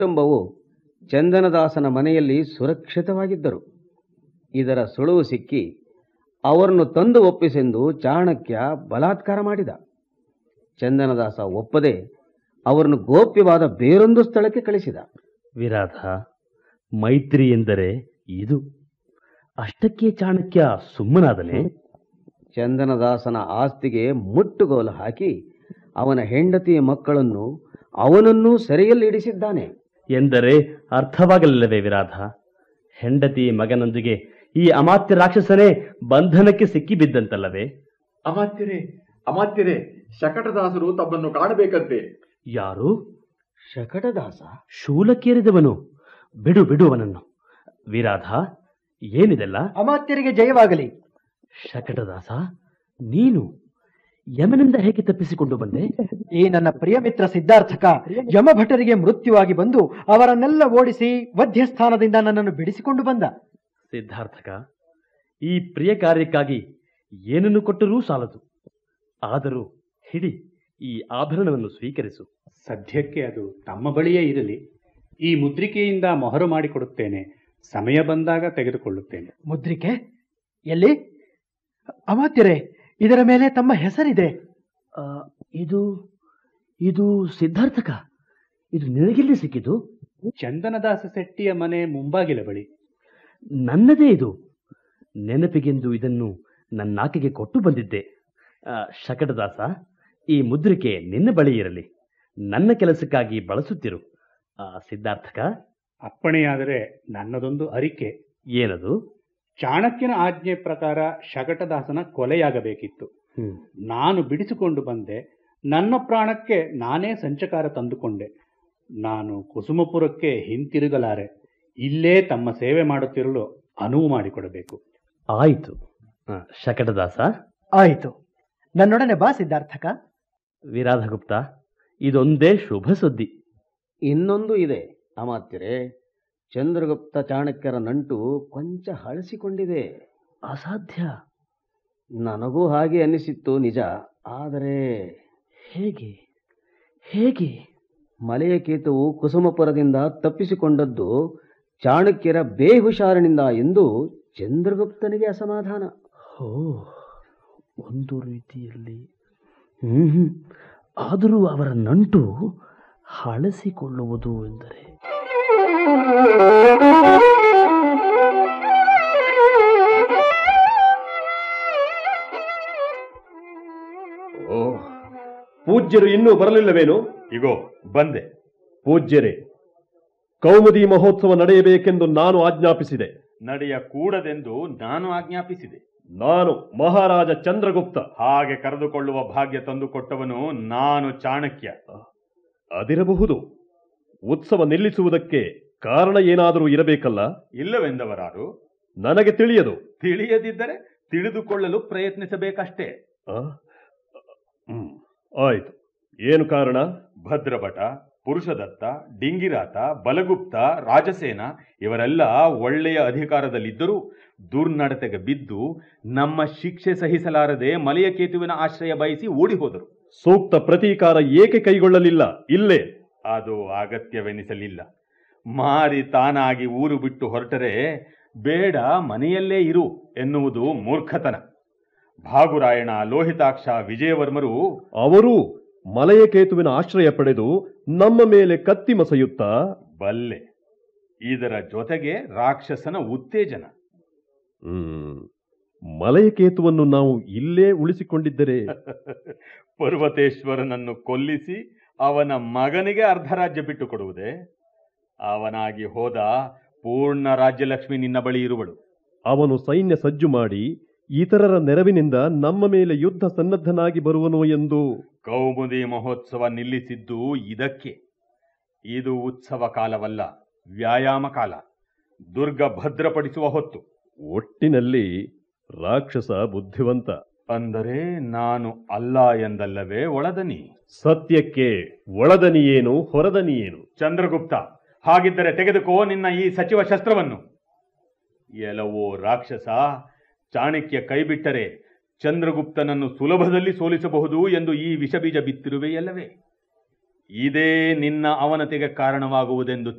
ಕುಟುಂಬವು ಚಂದನದಾಸನ ಮನೆಯಲ್ಲಿ ಸುರಕ್ಷಿತವಾಗಿದ್ದರು ಇದರ ಸುಳುವು ಸಿಕ್ಕಿ ಅವರನ್ನು ತಂದು ಒಪ್ಪಿಸೆಂದು ಚಾಣಕ್ಯ ಬಲಾತ್ಕಾರ ಮಾಡಿದ ಚಂದನದಾಸ ಒಪ್ಪದೆ ಅವರನ್ನು ಗೋಪ್ಯವಾದ ಬೇರೊಂದು ಸ್ಥಳಕ್ಕೆ ಕಳಿಸಿದ ವಿರಾಧ ಮೈತ್ರಿ ಎಂದರೆ ಇದು ಅಷ್ಟಕ್ಕೆ ಚಾಣಕ್ಯ ಸುಮ್ಮನಾದನೆ ಚಂದನದಾಸನ ಆಸ್ತಿಗೆ ಮುಟ್ಟುಗೋಲು ಹಾಕಿ ಅವನ ಹೆಂಡತಿ ಮಕ್ಕಳನ್ನು ಅವನನ್ನೂ ಸೆರೆಯಲ್ಲಿಡಿಸಿದ್ದಾನೆ ಎಂದರೆ ಅರ್ಥವಾಗಲಿಲ್ಲವೇ ವಿರಾಧ ಹೆಂಡತಿ ಮಗನೊಂದಿಗೆ ಈ ಅಮಾತ್ಯ ರಾಕ್ಷಸನೇ ಬಂಧನಕ್ಕೆ ಸಿಕ್ಕಿಬಿದ್ದಂತಲ್ಲವೇ ಅಮಾತ್ಯರೇ ಅಮಾತ್ಯರೇ ಶಕಟದಾಸರು ತಮ್ಮನ್ನು ಕಾಣಬೇಕಂತೆ ಯಾರು ಶಕಟದಾಸ ಶೂಲಕ್ಕೇರಿದವನು ಬಿಡು ಬಿಡು ಅವನನ್ನು ವಿರಾಧ ಏನಿದೆಲ್ಲ ಅಮಾತ್ಯರಿಗೆ ಜಯವಾಗಲಿ ಶಕಟದಾಸ ನೀನು ಯಮನಿಂದ ಹೇಗೆ ತಪ್ಪಿಸಿಕೊಂಡು ಬಂದೆ ಈ ನನ್ನ ಪ್ರಿಯ ಮಿತ್ರ ಸಿದ್ಧಾರ್ಥಕ ಯಮಭಟರಿಗೆ ಮೃತ್ಯುವಾಗಿ ಬಂದು ಅವರನ್ನೆಲ್ಲ ಓಡಿಸಿ ವಧ್ಯಸ್ಥಾನದಿಂದ ನನ್ನನ್ನು ಬಿಡಿಸಿಕೊಂಡು ಬಂದ ಸಿದ್ಧಾರ್ಥಕ ಈ ಪ್ರಿಯ ಕಾರ್ಯಕ್ಕಾಗಿ ಏನನ್ನು ಕೊಟ್ಟರೂ ಸಾಲದು ಆದರೂ ಹಿಡಿ ಈ ಆಭರಣವನ್ನು ಸ್ವೀಕರಿಸು ಸದ್ಯಕ್ಕೆ ಅದು ತಮ್ಮ ಬಳಿಯೇ ಇರಲಿ ಈ ಮುದ್ರಿಕೆಯಿಂದ ಮೊಹರು ಮಾಡಿಕೊಡುತ್ತೇನೆ ಸಮಯ ಬಂದಾಗ ತೆಗೆದುಕೊಳ್ಳುತ್ತೇನೆ ಮುದ್ರಿಕೆ ಎಲ್ಲಿ ಅಮಾತ್ಯರೇ ಇದರ ಮೇಲೆ ತಮ್ಮ ಹೆಸರಿದೆ ಆ, ಇದು ಇದು ಸಿದ್ಧಾರ್ಥಕ ಇದು ನಿನಗೆಲ್ಲಿ ಸಿಕ್ಕಿತು ಚಂದನದಾಸ ಶೆಟ್ಟಿಯ ಮನೆ ಮುಂಬಾಗಿಲ ಬಳಿ ನನ್ನದೇ ಇದು ನೆನಪಿಗೆಂದು ಇದನ್ನು ನನ್ನಾಕೆಗೆ ಕೊಟ್ಟು ಬಂದಿದ್ದೆ ಆ, ಶಕಟದಾಸ ಈ ಮುದ್ರಿಕೆ ನಿನ್ನ ಬಳಿ ಇರಲಿ ನನ್ನ ಕೆಲಸಕ್ಕಾಗಿ ಬಳಸುತ್ತಿರು ಆ, ಸಿದ್ಧಾರ್ಥಕ ಅಪ್ಪಣೆಯಾದರೆ ನನ್ನದೊಂದು ಅರಿಕೆ ಏನದು ಚಾಣಕ್ಯನ ಆಜ್ಞೆ ಪ್ರಕಾರ ಶಕಟದಾಸನ ಕೊಲೆಯಾಗಬೇಕಿತ್ತು ಹ್ಮ್ ನಾನು ಬಿಡಿಸಿಕೊಂಡು ಬಂದೆ ನನ್ನ ಪ್ರಾಣಕ್ಕೆ ನಾನೇ ಸಂಚಕಾರ ತಂದುಕೊಂಡೆ ನಾನು ಕುಸುಮಪುರಕ್ಕೆ ಹಿಂತಿರುಗಲಾರೆ ಇಲ್ಲೇ ತಮ್ಮ ಸೇವೆ ಮಾಡುತ್ತಿರಲು ಅನುವು ಮಾಡಿಕೊಡಬೇಕು ಆಯಿತು ಆ, ಶಕಟದಾಸ ಆಯಿತು ನನ್ನೊಡನೆ ಬಾ ಸಿದ್ಧಾರ್ಥಕ ವಿರಾಧಗುಪ್ತ ಇದೊಂದೇ ಶುಭ ಸುದ್ದಿ ಇನ್ನೊಂದು ಇದೆ ಅಮಾತ್ಯರೇ ಚಂದ್ರಗುಪ್ತ ಚಾಣಕ್ಯರ ನಂಟು ಕೊಂಚ ಹಳಸಿಕೊಂಡಿದೆ ಅಸಾಧ್ಯ ನನಗೂ ಹಾಗೆ ಅನ್ನಿಸಿತ್ತು ನಿಜ ಆದರೆ ಹೇಗೆ ಹೇಗೆ ಮಲೆಯ ಕೇತುವು ಕುಸುಮಪುರದಿಂದ ತಪ್ಪಿಸಿಕೊಂಡದ್ದು ಚಾಣಕ್ಯರ ಬೇಹುಷಾರನಿಂದ ಎಂದು ಚಂದ್ರಗುಪ್ತನಿಗೆ ಅಸಮಾಧಾನ ಓ ಒಂದು ರೀತಿಯಲ್ಲಿ ಹ್ಮ್ ಆದರೂ ಅವರ ನಂಟು ಹಳಸಿಕೊಳ್ಳುವುದು ಎಂದರೆ ಓ ಪೂಜ್ಯರು ಇನ್ನೂ ಬರಲಿಲ್ಲವೇನು ಇಗೋ ಬಂದೆ ಪೂಜ್ಯರೇ ಕೌಮುದಿ ಮಹೋತ್ಸವ ನಡೆಯಬೇಕೆಂದು ನಾನು ಆಜ್ಞಾಪಿಸಿದೆ ನಡೆಯ ಕೂಡದೆಂದು ನಾನು ಆಜ್ಞಾಪಿಸಿದೆ ನಾನು ಮಹಾರಾಜ ಚಂದ್ರಗುಪ್ತ ಹಾಗೆ ಕರೆದುಕೊಳ್ಳುವ ಭಾಗ್ಯ ತಂದುಕೊಟ್ಟವನು ನಾನು ಚಾಣಕ್ಯ ಅದಿರಬಹುದು ಉತ್ಸವ ನಿಲ್ಲಿಸುವುದಕ್ಕೆ ಕಾರಣ ಏನಾದರೂ ಇರಬೇಕಲ್ಲ ಇಲ್ಲವೆಂದವರಾರು ನನಗೆ ತಿಳಿಯದು ತಿಳಿಯದಿದ್ದರೆ ತಿಳಿದುಕೊಳ್ಳಲು ಪ್ರಯತ್ನಿಸಬೇಕಷ್ಟೇ ಆ? ಹ್ಮ್ ಆಯ್ತು ಏನು ಕಾರಣ ಭದ್ರಭಟ ಪುರುಷದತ್ತ ಡಿಂಗಿರಾತ ಬಲಗುಪ್ತ ರಾಜಸೇನ ಇವರೆಲ್ಲ ಒಳ್ಳೆಯ ಅಧಿಕಾರದಲ್ಲಿದ್ದರೂ ದುರ್ನಡತೆಗೆ ಬಿದ್ದು ನಮ್ಮ ಶಿಕ್ಷೆ ಸಹಿಸಲಾರದೆ ಮಲೆಯ ಕೇತುವಿನ ಆಶ್ರಯ ಬಯಸಿ ಓಡಿ ಹೋದರು ಸೂಕ್ತ ಪ್ರತೀಕಾರ ಏಕೆ ಕೈಗೊಳ್ಳಲಿಲ್ಲ ಇಲ್ಲೇ ಅದು ಅಗತ್ಯವೆನಿಸಲಿಲ್ಲ ಮಾರಿ ತಾನಾಗಿ ಊರು ಬಿಟ್ಟು ಹೊರಟರೆ ಬೇಡ ಮನೆಯಲ್ಲೇ ಇರು ಎನ್ನುವುದು ಮೂರ್ಖತನ ಭಾಗುರಾಯಣ ಲೋಹಿತಾಕ್ಷ ವಿಜಯವರ್ಮರು ಅವರೂ ಮಲಯ ಕೇತುವಿನ ಆಶ್ರಯ ಪಡೆದು ನಮ್ಮ ಮೇಲೆ ಕತ್ತಿ ಮಸೆಯುತ್ತಾ ಬಲ್ಲೆ ಇದರ ಜೊತೆಗೆ ರಾಕ್ಷಸನ ಉತ್ತೇಜನ ಹ್ಮ್ ಮಲಯ ಕೇತುವನ್ನು ನಾವು ಇಲ್ಲೇ ಉಳಿಸಿಕೊಂಡಿದ್ದರೆ ಪರ್ವತೇಶ್ವರನನ್ನು ಕೊಲ್ಲಿಸಿ ಅವನ ಮಗನಿಗೆ ಅರ್ಧ ರಾಜ್ಯ ಬಿಟ್ಟು ಕೊಡುವುದೇ ಅವನಾಗಿ ಹೋದ ಪೂರ್ಣ ರಾಜ್ಯಲಕ್ಷ್ಮಿ ನಿನ್ನ ಬಳಿ ಇರುವಳು ಅವನು ಸೈನ್ಯ ಸಜ್ಜು ಮಾಡಿ ಇತರರ ನೆರವಿನಿಂದ ನಮ್ಮ ಮೇಲೆ ಯುದ್ಧ ಸನ್ನದ್ಧನಾಗಿ ಬರುವನು ಎಂದು ಕೌಮುದಿ ಮಹೋತ್ಸವ ನಿಲ್ಲಿಸಿದ್ದು ಇದಕ್ಕೆ ಇದು ಉತ್ಸವ ಕಾಲವಲ್ಲ ವ್ಯಾಯಾಮ ಕಾಲ ದುರ್ಗ ಭದ್ರಪಡಿಸುವ ಹೊತ್ತು ಒಟ್ಟಿನಲ್ಲಿ ರಾಕ್ಷಸ ಬುದ್ಧಿವಂತ ಅಂದರೆ ನಾನು ಅಲ್ಲ ಎಂದಲ್ಲವೇ ಒಳದನಿ ಸತ್ಯಕ್ಕೆ ಒಳದನಿಯೇನು ಹೊರದನಿಯೇನು ಚಂದ್ರಗುಪ್ತ ಹಾಗಿದ್ದರೆ ತೆಗೆದುಕೋ ನಿನ್ನ ಈ ಸಚಿವ ಶಸ್ತ್ರವನ್ನು ಎಲವೋ ರಾಕ್ಷಸ ಚಾಣಕ್ಯ ಕೈಬಿಟ್ಟರೆ ಚಂದ್ರಗುಪ್ತನನ್ನು ಸುಲಭದಲ್ಲಿ ಸೋಲಿಸಬಹುದು ಎಂದು ಈ ವಿಷಬೀಜ ಬಿತ್ತಿರುವೆಯಲ್ಲವೇ ಇದೇ ನಿನ್ನ ಅವನತಿಗೆ ಕಾರಣವಾಗುವುದೆಂದು